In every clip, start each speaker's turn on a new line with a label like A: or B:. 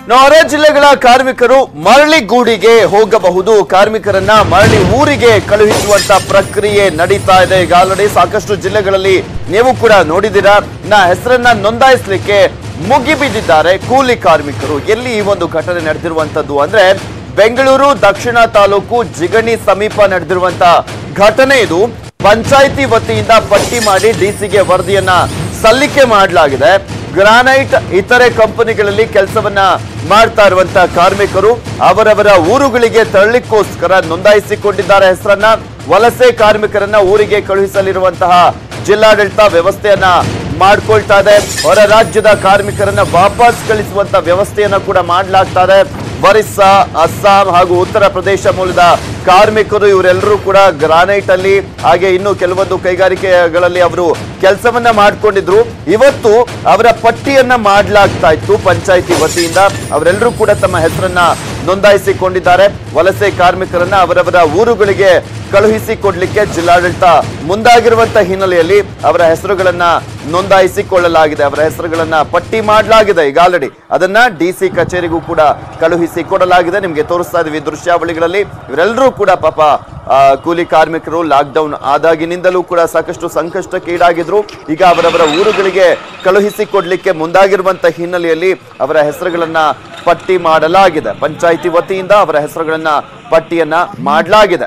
A: ಹೊರ ಜಿಲ್ಲೆಗಳ ಕಾರ್ಮಿಕರು ಮರಳಿಗೂಡಿಗೆ ಹೋಗಬಹುದು ಕಾರ್ಮಿಕರನ್ನ ಮರಳಿ ಊರಿಗೆ ಕಳುಹಿಸುವಂತ ಪ್ರಕ್ರಿಯೆ ನಡೀತಾ ಇದೆ ಈಗ ಆಲ್ರೆಡಿ ಸಾಕಷ್ಟು ಜಿಲ್ಲೆಗಳಲ್ಲಿ ನೀವು ಕೂಡ ನೋಡಿದ್ದೀರಾ ನಾ ಹೆಸರನ್ನ ನೋಂದಾಯಿಸಲಿಕ್ಕೆ ಮುಗಿಬಿದ್ದಿದ್ದಾರೆ ಕೂಲಿ ಕಾರ್ಮಿಕರು ಎಲ್ಲಿ ಈ ಒಂದು ಘಟನೆ ನಡೆದಿರುವಂತದ್ದು ಅಂದ್ರೆ ಬೆಂಗಳೂರು ದಕ್ಷಿಣ ತಾಲೂಕು ಜಿಗಣಿ ಸಮೀಪ ನಡೆದಿರುವಂತ ಘಟನೆ ಇದು ಪಂಚಾಯಿತಿ ವತಿಯಿಂದ ಪಟ್ಟಿ ಮಾಡಿ ಡಿಸಿಗೆ ವರದಿಯನ್ನ ಸಲ್ಲಿಕೆ ಮಾಡಲಾಗಿದೆ ಗ್ರಾನೈಟ್ ಇತರೆ ಕಂಪನಿಗಳಲ್ಲಿ ಕೆಲಸವನ್ನ ಮಾಡ್ತಾ ಇರುವಂತ ಕಾರ್ಮಿಕರು ಅವರವರ ಊರುಗಳಿಗೆ ತರಲಿಕ್ಕೋಸ್ಕರ ನೋಂದಾಯಿಸಿಕೊಂಡಿದ್ದಾರೆ ಹೆಸರನ್ನ ವಲಸೆ ಕಾರ್ಮಿಕರನ್ನ ಊರಿಗೆ ಕಳುಹಿಸಲಿರುವಂತಹ ಜಿಲ್ಲಾಡಳಿತ ವ್ಯವಸ್ಥೆಯನ್ನ ಮಾಡ್ಕೊಳ್ತಾ ಇದೆ ಹೊರ ರಾಜ್ಯದ ಕಾರ್ಮಿಕರನ್ನ ವಾಪಸ್ ಕಳಿಸುವಂತ ವ್ಯವಸ್ಥೆಯನ್ನ ಕೂಡ ಮಾಡಲಾಗ್ತಾ ಇದೆ ಒರಿಸ್ಸಾ ಅಸ್ಸಾಂ ಹಾಗೂ ಉತ್ತರ ಪ್ರದೇಶ ಮೂಲದ ಕಾರ್ಮಿಕರು ಇವರೆಲ್ಲರೂ ಕೂಡ ಗ್ರಾನೈಟ್ ಅಲ್ಲಿ ಹಾಗೆ ಇನ್ನು ಕೆಲವೊಂದು ಕೈಗಾರಿಕೆಗಳಲ್ಲಿ ಅವರು ಕೆಲಸವನ್ನ ಮಾಡ್ಕೊಂಡಿದ್ರು ಇವತ್ತು ಅವರ ಪಟ್ಟಿಯನ್ನ ಮಾಡಲಾಗ್ತಾ ಇತ್ತು ಪಂಚಾಯಿತಿ ವತಿಯಿಂದ ಅವರೆಲ್ಲರೂ ಕೂಡ ತಮ್ಮ ಹೆಸರನ್ನ ನೋಂದಾಯಿಸಿಕೊಂಡಿದ್ದಾರೆ ವಲಸೆ ಕಾರ್ಮಿಕರನ್ನ ಅವರವರ ಊರುಗಳಿಗೆ ಕಳುಹಿಸಿ ಕೊಡ್ಲಿಕ್ಕೆ ಜಿಲ್ಲಾಡಳಿತ ಮುಂದಾಗಿರುವಂತ ಹಿನ್ನೆಲೆಯಲ್ಲಿ ಅವರ ಹೆಸರುಗಳನ್ನ ನೋಂದಾಯಿಸಿಕೊಳ್ಳಲಾಗಿದೆ ಅವರ ಹೆಸರುಗಳನ್ನ ಪಟ್ಟಿ ಮಾಡಲಾಗಿದೆ ಈಗ ಆಲ್ರೆಡಿ ಅದನ್ನ ಡಿ ಸಿ ಕಚೇರಿಗೂ ಕೂಡ ಕಳುಹಿಸಿ ಕೊಡಲಾಗಿದೆ ನಿಮ್ಗೆ ತೋರಿಸ್ತಾ ಇದೀವಿ ದೃಶ್ಯಾವಳಿಗಳಲ್ಲಿ ಇವರೆಲ್ಲರೂ ಕೂಡ ಪಾಪ ಆ, ಕೂಲಿ ಕಾರ್ಮಿಕರು ಲಾಕ್ ಡೌನ್ ಆದಾಗಿನಿಂದಲೂ ಕೂಡ ಸಾಕಷ್ಟು ಸಂಕಷ್ಟಕ್ಕೆ ಈಡಾಗಿದ್ರು ಈಗ ಅವರವರ ಊರುಗಳಿಗೆ ಕಳುಹಿಸಿ ಕೊಡ್ಲಿಕ್ಕೆ ಮುಂದಾಗಿರುವಂತ ಹಿನ್ನೆಲೆಯಲ್ಲಿ ಅವರ ಹೆಸರುಗಳನ್ನ ಪಟ್ಟಿ ಮಾಡಲಾಗಿದೆ ಪಂಚಾಯಿತಿ ವತಿಯಿಂದ ಅವರ ಹೆಸರುಗಳನ್ನ ಪಟ್ಟಿಯನ್ನ ಮಾಡಲಾಗಿದೆ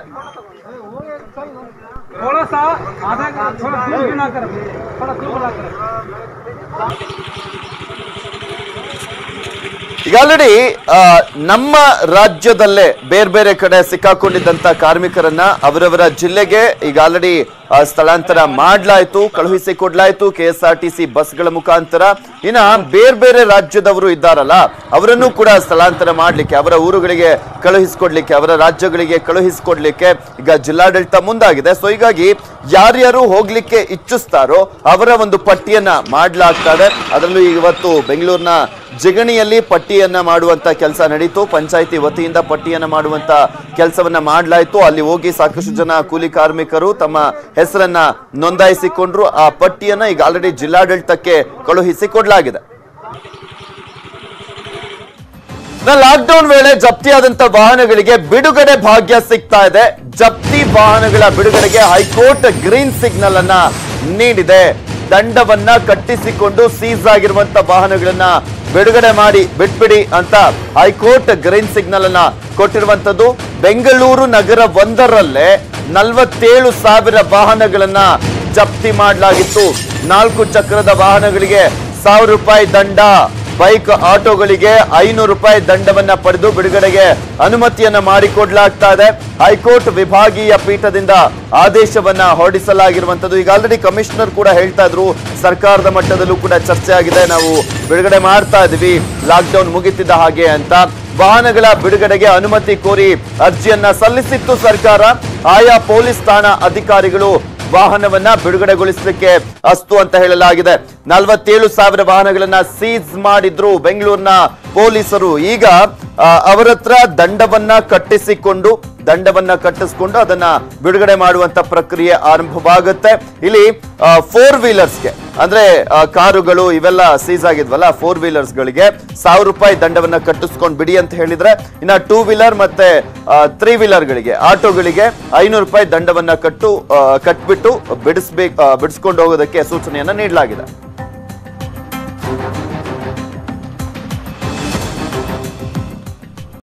B: थोड़ा सा आधा थोड़ा दूर बना कर थोड़ा दूर बना कर
A: ಈಗ ಆಲ್ರೆಡಿ ನಮ್ಮ ರಾಜ್ಯದಲ್ಲೇ ಬೇರೆ ಬೇರೆ ಕಡೆ ಸಿಕ್ಕಾಕೊಂಡಿದ್ದಂತ ಕಾರ್ಮಿಕರನ್ನ ಅವರವರ ಜಿಲ್ಲೆಗೆ ಈಗ ಆಲ್ರೆಡಿ ಸ್ಥಳಾಂತರ ಮಾಡ್ಲಾಯ್ತು ಕಳುಹಿಸಿ ಕೊಡ್ಲಾಯ್ತು K S R T C ಬಸ್ಗಳ ಮುಖಾಂತರ ಇನ್ನ ಬೇರೆ ಬೇರೆ ರಾಜ್ಯದವರು ಇದ್ದಾರಲ್ಲ ಅವರನ್ನು ಕೂಡ ಸ್ಥಳಾಂತರ ಮಾಡ್ಲಿಕ್ಕೆ ಅವರ ಊರುಗಳಿಗೆ ಕಳುಹಿಸಿಕೊಡ್ಲಿಕ್ಕೆ ಅವರ ರಾಜ್ಯಗಳಿಗೆ ಕಳುಹಿಸಿಕೊಡ್ಲಿಕ್ಕೆ ಈಗ ಜಿಲ್ಲಾಡಳಿತ ಮುಂದಾಗಿದೆ ಸೊ ಹೀಗಾಗಿ ಯಾರ್ಯಾರು ಹೋಗ್ಲಿಕ್ಕೆ ಇಚ್ಛಿಸ್ತಾರೋ ಅವರ ಒಂದು ಪಟ್ಟಿಯನ್ನ ಮಾಡ್ಲಾಗ್ತಾ ಇದೆ ಅದರಲ್ಲೂ ಇವತ್ತು ಬೆಂಗಳೂರಿನ ಜಿಗಣಿಯಲ್ಲಿ ಪಟ್ಟಿಯನ್ನ ಮಾಡುವಂತ ಕೆಲಸ ನಡೀತು ಪಂಚಾಯಿತಿ ವತಿಯಿಂದ ಪಟ್ಟಿಯನ್ನ ಮಾಡುವಂತ ಕೆಲಸವನ್ನ ಮಾಡಲಾಯಿತು ಅಲ್ಲಿ ಹೋಗಿ ಸಾಕಷ್ಟು ಜನ ಕೂಲಿ ಕಾರ್ಮಿಕರು ತಮ್ಮ ಹೆಸರನ್ನ ನೋಂದಾಯಿಸಿಕೊಂಡ್ರು ಆ ಪಟ್ಟಿಯನ್ನ ಈಗ ಆಲ್ರೆಡಿ ಜಿಲ್ಲಾಡಳಿತಕ್ಕೆ ಕಳುಹಿಸಿ ಕೊಡಲಾಗಿದೆ ಲಾಕ್ಡೌನ್ ವೇಳೆ ಜಪ್ತಿಯಾದಂತ ವಾಹನಗಳಿಗೆ ಬಿಡುಗಡೆ ಭಾಗ್ಯ ಸಿಗ್ತಾ ಇದೆ ಜಪ್ತಿ ವಾಹನಗಳ ಬಿಡುಗಡೆಗೆ ಹೈಕೋರ್ಟ್ ಗ್ರೀನ್ ಸಿಗ್ನಲ್ ಅನ್ನ ನೀಡಿದೆ ದಂಡವನ್ನ ಕಟ್ಟಿಸಿಕೊಂಡು ಸೀಸ್ ಆಗಿರುವಂತ ವಾಹನಗಳನ್ನ ಬಿಡುಗಡೆ ಮಾಡಿ ಬಿಟ್ಬಿಡಿ ಅಂತ ಹೈಕೋರ್ಟ್ ಗ್ರೀನ್ ಸಿಗ್ನಲ್ ಅನ್ನ ಕೊಟ್ಟಿರುವಂತದ್ದು ಬೆಂಗಳೂರು ನಗರ ಒಂದರಲ್ಲೇ ನಲವತ್ತೇಳು ಸಾವಿರ ವಾಹನಗಳನ್ನ ಜಪ್ತಿ ಮಾಡಲಾಗಿತ್ತು ನಾಲ್ಕು ಚಕ್ರದ ವಾಹನಗಳಿಗೆ ಸಾವಿರ ರೂಪಾಯಿ ದಂಡ ಬೈಕ್ ಆಟೋಗಳಿಗೆ ಐನೂರು ರೂಪಾಯಿ ದಂಡವನ್ನ ಪಡೆದು ಬಿಡುಗಡೆಗೆ ಅನುಮತಿಯನ್ನ ಮಾಡಿಕೊಡ್ಲಾಗ್ತಾ ಇದೆ ಹೈಕೋರ್ಟ್ ವಿಭಾಗೀಯ ಪೀಠದಿಂದ ಆದೇಶವನ್ನ ಹೊರಡಿಸಲಾಗಿರುವಂತದ್ದು ಈಗ ಆಲ್ರೆಡಿ ಕಮಿಷನರ್ ಕೂಡ ಹೇಳ್ತಾ ಇದ್ರು ಸರ್ಕಾರದ ಮಟ್ಟದಲ್ಲೂ ಕೂಡ ಚರ್ಚೆ ಆಗಿದೆ ನಾವು ಬಿಡುಗಡೆ ಮಾಡ್ತಾ ಇದೀವಿ ಲಾಕ್ಡೌನ್ ಮುಗಿತಿದ್ದ ಹಾಗೆ ಅಂತ ವಾಹನಗಳ ಬಿಡುಗಡೆಗೆ ಅನುಮತಿ ಕೋರಿ ಅರ್ಜಿಯನ್ನ ಸಲ್ಲಿಸಿತ್ತು ಸರ್ಕಾರ ಆಯಾ ಪೊಲೀಸ್ ಠಾಣಾ ಅಧಿಕಾರಿಗಳು ವಾಹನವನ್ನ ಬಿಡುಗಡೆಗೊಳಿಸಲಿಕ್ಕೆ ಅಸ್ತು ಅಂತ ಹೇಳಲಾಗಿದೆ ನಲವತ್ತೇಳು ಸಾವಿರ ವಾಹನಗಳನ್ನ ಸೀಸ್ ಮಾಡಿದ್ರು ಬೆಂಗಳೂರಿನ ಪೊಲೀಸರು ಈಗ ಆ, ಅವರ ಹತ್ರ ದಂಡವನ್ನ ಕಟ್ಟಿಸಿಕೊಂಡು ದಂಡವನ್ನ ಕಟ್ಟಿಸಿಕೊಂಡು ಅದನ್ನ ಬಿಡುಗಡೆ ಮಾಡುವಂತ ಪ್ರಕ್ರಿಯೆ ಆರಂಭವಾಗುತ್ತೆ ಇಲ್ಲಿ ಫೋರ್ ವೀಲರ್ಸ್ಗೆ ಅಂದ್ರೆ ಆ, ಕಾರುಗಳು ಇವೆಲ್ಲ ಸೀಸ್ ಆಗಿದ್ವಲ್ಲ ಫೋರ್ ವೀಲರ್ಸ್ ಗಳಿಗೆ ಸಾವಿರ ರೂಪಾಯಿ ದಂಡವನ್ನ ಕಟ್ಟಿಸ್ಕೊಂಡು ಬಿಡಿ ಅಂತ ಹೇಳಿದ್ರೆ ಇನ್ನ ಟೂ ವೀಲರ್ ಮತ್ತೆ ತ್ರೀ ವೀಲರ್ ಗಳಿಗೆ ಆಟೋಗಳಿಗೆ ಐನೂರು ರೂಪಾಯಿ ದಂಡವನ್ನ ಕಟ್ಟು ಆ, ಕಟ್ಬಿಟ್ಟು ಬಿಡಿಸ್ಬೇಕು ಬಿಡಿಸ್ಕೊಂಡು ಹೋಗೋದಕ್ಕೆ ಸೂಚನೆಯನ್ನ ನೀಡಲಾಗಿದೆ